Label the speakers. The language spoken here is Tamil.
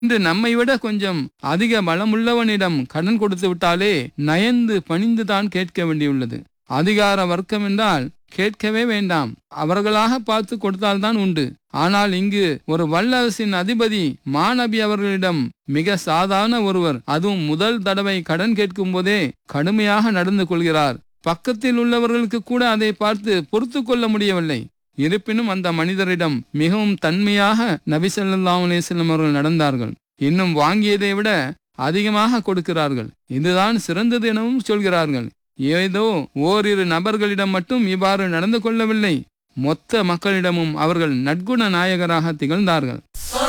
Speaker 1: இன்று நம்மை விட கொஞ்சம் அதிக பலமுள்ளவனிடம் கடன் கொடுத்து விட்டாலே நயந்து பணிந்துதான் கேட்க வேண்டியுள்ளது அதிகார வர்க்கம் என்றால் கேட்கவே வேண்டாம் அவர்களாக பார்த்து கொடுத்தால்தான் உண்டு ஆனால் இங்கு ஒரு வல்லரசின் அதிபதி மாநபி அவர்களிடம் மிக சாதாரண ஒருவர் அதுவும் முதல் தடவை கடன் கேட்கும் போதே கடுமையாக நடந்து கொள்கிறார் பக்கத்தில் உள்ளவர்களுக்கு கூட அதை பார்த்து பொறுத்து கொள்ள முடியவில்லை இருப்பினும் அந்த மனிதரிடம் மிகவும் தன்மையாக நபி ஸல்லல்லாஹு அலைஹி வஸல்லம் அவர்கள் நடந்தார்கள் இன்னும் வாங்கியதை விட அதிகமாக கொடுக்கிறார்கள் இதுதான் சிறந்தது எனவும் சொல்கிறார்கள் ஏதோ ஓரிரு நபர்களிடம் மட்டும் இவ்வாறு நடந்து கொள்ளவில்லை மொத்த மக்களிடமும் அவர்கள் நற்குண நாயகராக திகழ்ந்தார்கள்